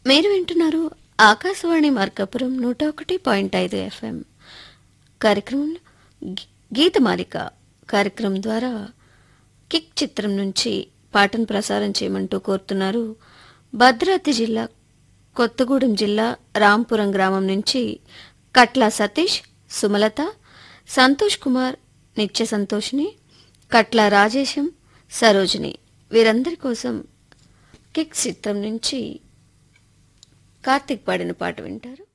మీరు వింటున్నారు ఆకాశవాణి మార్కాపురం నూట ఒకటి పాయింట్ ఐదు ఎఫ్ఎం కార్యక్రమంలో గీ- గీతమాలిక కార్యక్రమం ద్వారా కిక్ చిత్రం నుంచి పాటను ప్రసారం చేయమంటూ కోరుతున్నారు భద్రాద్రి జిల్లా కొత్తగూడెం జిల్లా రాంపురం గ్రామం నుంచి కట్ల సతీష్ సుమలత సంతోష్ కుమార్ నిత్య సంతోష్ని కట్ల రాజేశం సరోజిని వీరందరి కోసం కిక్ చిత్రం నుంచి కార్తిక్ పాడిన పాట వింటారు